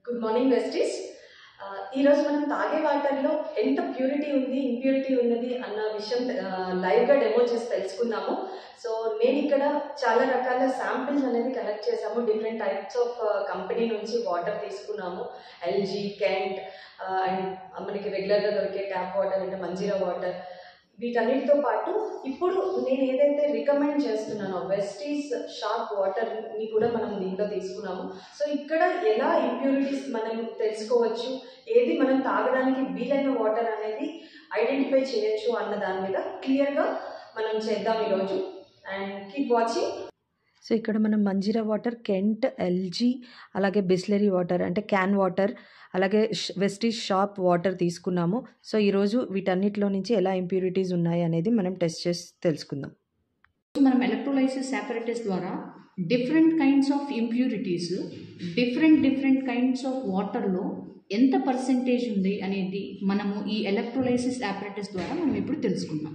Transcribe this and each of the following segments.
good morning వెస్టీస్ ఆ, ఈరోజు మనం తాగే వాటర్లో ఎంత ప్యూరిటీ ఉంది ఇంప్యూరిటీ ఉన్నది అన్న విషయం ఆ, లైవ్గా డెమో చేసి తెలుసుకుందాము సో నేను ఇక్కడ చాలా రకాల శాంపిల్స్ అనేది కలెక్ట్ చేసాము డిఫరెంట్ టైప్స్ ఆఫ్ కంపెనీ నుంచి వాటర్ తీసుకున్నాము ఎల్జీ కెంట్ అండ్ మనకి రెగ్యులర్గా దొరికే ట్యాప్ వాటర్ అంటే మంజీరా వాటర్ వీటన్నిటితో పాటు ఇప్పుడు నేను ఏదైతే రికమెండ్ చేస్తున్నానో వెస్టీస్ షార్ప్ వాటర్ని కూడా మనం దీంట్లో తీసుకున్నాము సో ఇక్కడ ఎలా ఇంప్యూరిటీస్ మనం తెలుసుకోవచ్చు ఏది మనం తాగడానికి వీలైన వాటర్ అనేది ఐడెంటిఫై చేయొచ్చు అన్న దాని మీద క్లియర్గా మనం చేద్దాం ఈరోజు అండ్ కీప్ వాచింగ్ సో ఇక్కడ మనం మంజీరా వాటర్ కెంట్ ఎల్జీ అలాగే బిస్లరీ వాటర్ అంటే క్యాన్ వాటర్ అలాగే ష్- వెస్టీజ్ షాప్ వాటర్ తీసుకున్నాము సో ఈరోజు వీటన్నిటిలో నుంచి ఎలా ఇంప్యూరిటీస్ ఉన్నాయి అనేది మనం టెస్ట్ చేసి తెలుసుకుందాం మనం ఎలక్ట్రోలైసిస్ ఆపరేటస్ ద్వారా different kinds of impurities different different kinds of వాటర్లో ఎంత పర్సెంటేజ్ ఉంది అనేది మనము ఈ ఎలక్ట్రోలైసిస్ ఆపరేటస్ ద్వారా మనం ఇప్పుడు తెలుసుకుందాం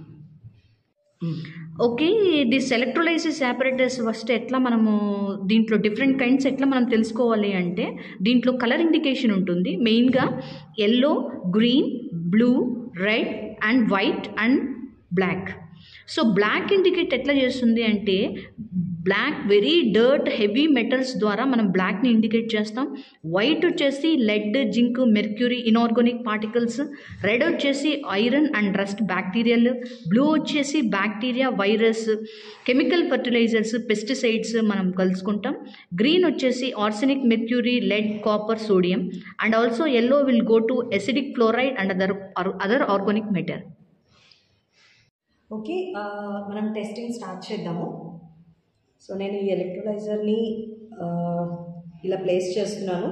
okay this electrolysis apparatus first ఎట్లా మనము దీంట్లో డిఫరెంట్ కైండ్స్ ఎట్లా మనం తెలుసుకోవాలి అంటే దీంట్లో కలర్ ఇండికేషన్ ఉంటుంది మెయిన్గా yellow green blue red and white and black so black indicate ఎట్లా చేస్తుంది అంటే black very dirt heavy metals ద్వారా మనం బ్లాక్ని ఇండికేట్ చేస్తాం వైట్ వచ్చేసి lead zinc mercury inorganic particles red వచ్చేసి iron and rust bacterial blue వచ్చేసి bacteria virus chemical fertilizers pesticides మనం కలుసుకుంటాం గ్రీన్ వచ్చేసి arsenic mercury lead copper sodium and also yellow will go to acidic fluoride and other other organic మెటర్ okay ఆ, మనం testing start చేద్దాము so నేను ఈ ఎలక్ట్రోలైజర్ని ఆ, ఇలా ప్లేస్ చేస్తున్నాను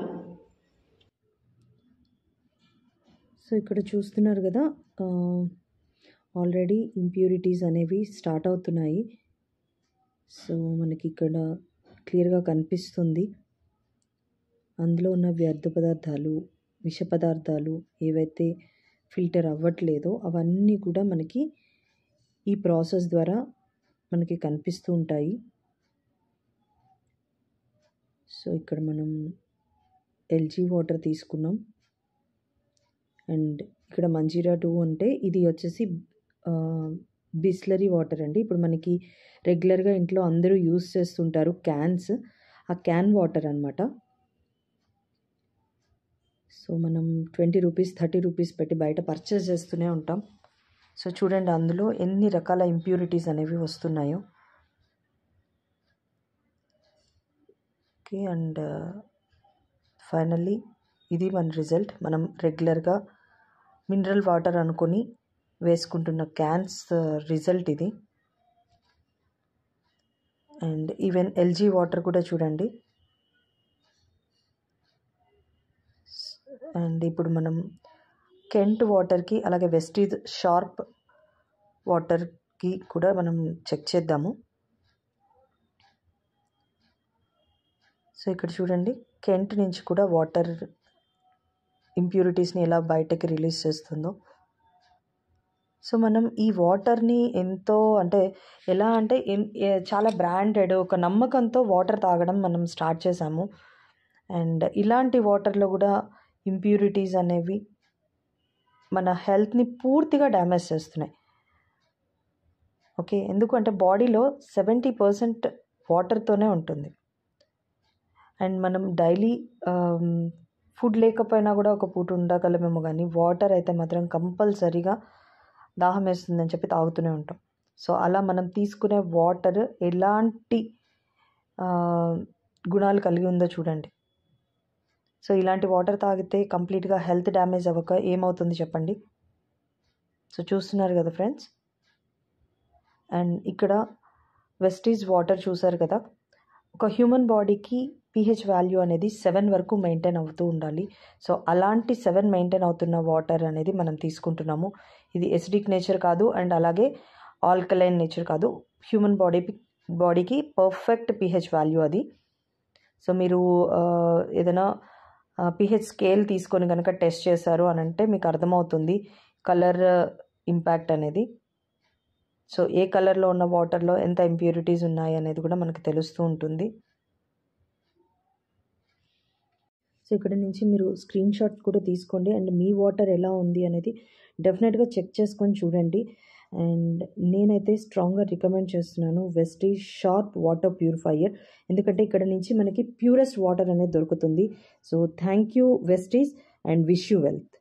సో ఇక్కడ చూస్తున్నారు కదా ఆల్రెడీ ఇంప్యూరిటీస్ అనేవి స్టార్ట్ అవుతున్నాయి సో మనకి ఇక్కడ క్లియర్గా కనిపిస్తుంది అందులో ఉన్న వ్యర్థ పదార్థాలు విష పదార్థాలు ఏవైతే ఫిల్టర్ అవ్వట్లేదో అవన్నీ కూడా మనకి ఈ ప్రాసెస్ ద్వారా మనకి కనిపిస్తూ ఉంటాయి సో ఇక్కడ మనం ఎల్జీ వాటర్ తీసుకున్నాం అండ్ ఇక్కడ మంజీరా టూ అంటే ఇది వచ్చేసి బిస్లరీ వాటర్ అండి ఇప్పుడు మనకి రెగ్యులర్గా ఇంట్లో అందరూ యూస్ చేస్తుంటారు క్యాన్స్ ఆ క్యాన్ వాటర్ అనమాట సో మనం ట్వంటీ రూపీస్ థర్టీ రూపీస్ పెట్టి బయట పర్చేస్ చేస్తూనే ఉంటాం సో చూడండి అందులో ఎన్ని రకాల ఇంప్యూరిటీస్ అనేవి వస్తున్నాయో ఓకే అండ్ ఫైనల్లీ ఇది మన రిజల్ట్ మనం రెగ్యులర్గా మినరల్ వాటర్ అనుకొని వేసుకుంటున్న క్యాన్స్ రిజల్ట్ ఇది అండ్ ఈవెన్ ఎల్జీ వాటర్ కూడా చూడండి అండ్ ఇప్పుడు మనం కెంట్ వాటర్కి అలాగే వెస్టీజ్ షార్ప్ వాటర్కి కూడా మనం చెక్ చేద్దాము సో ఇక్కడ చూడండి కెంట్ నుంచి కూడా వాటర్ ఇంప్యూరిటీస్ని ఎలా బయటకి రిలీజ్ చేస్తుందో సో మనం ఈ వాటర్ని ఎంతో అంటే ఎలా అంటే ఎన్- ఏ- చాలా బ్రాండెడ్ ఒక నమ్మకంతో వాటర్ తాగడం మనం స్టార్ట్ చేసాము అండ్ ఇలాంటి వాటర్లో కూడా ఇంప్యూరిటీస్ అనేవి మన హెల్త్ని పూర్తిగా డ్యామేజ్ చేస్తున్నాయి ఓకే ఎందుకంటే బాడీలో సెవెంటీ పర్సెంట్ వాటర్తోనే ఉంటుంది అండ్ మనం డైలీ ఫుడ్ లేకపోయినా కూడా ఒక పూట ఉండగలమేమో కానీ వాటర్ అయితే మాత్రం కంపల్సరీగా దాహం వేస్తుందని చెప్పి తాగుతూనే ఉంటాం సో అలా మనం తీసుకునే వాటర్ ఎలాంటి ఆ, గుణాలు కలిగి ఉందో చూడండి సో ఇలాంటి వాటర్ తాగితే కంప్లీట్గా హెల్త్ డ్యామేజ్ అవ్వక ఏమవుతుంది చెప్పండి సో చూస్తున్నారు కదా ఫ్రెండ్స్ అండ్ ఇక్కడ వెస్టీజ్ వాటర్ చూసారు కదా ఒక హ్యూమన్ బాడీకి పీహెచ్ వాల్యూ అనేది సెవెన్ వరకు మెయింటైన్ అవుతూ ఉండాలి సో అలాంటి సెవెన్ మెయింటైన్ అవుతున్న వాటర్ అనేది మనం తీసుకుంటున్నాము ఇది ఎసిడిక్ నేచర్ కాదు అండ్ అలాగే ఆల్కలైన్ నేచర్ కాదు హ్యూమన్ బాడీ బాడీకి పర్ఫెక్ట్ పీహెచ్ వాల్యూ అది సో మీరు ఆ, ఏదైనా పీహెచ్ స్కేల్ తీసుకొని కనుక టెస్ట్ చేశారు అని అంటే మీకు అర్థమవుతుంది కలర్ ఇంపాక్ట్ అనేది సో ఏ కలర్లో ఉన్న వాటర్లో ఎంత ఇంప్యూరిటీస్ ఉన్నాయి అనేది కూడా మనకు తెలుస్తూ ఉంటుంది సో ఇక్కడ నుంచి మీరు స్క్రీన్ షాట్ కూడా తీసుకోండి అండ్ మీ వాటర్ ఎలా ఉంది అనేది డెఫినెట్గా చెక్ చేసుకొని చూడండి అండ్ నేనైతే స్ట్రాంగ్గా రికమెండ్ చేస్తున్నాను వెస్టీజ్ షార్ప్ వాటర్ ప్యూరిఫైయర్ ఎందుకంటే ఇక్కడ నుంచి మనకి ప్యూరెస్ట్ వాటర్ అనేది దొరుకుతుంది so thank you Vestige and wish you wealth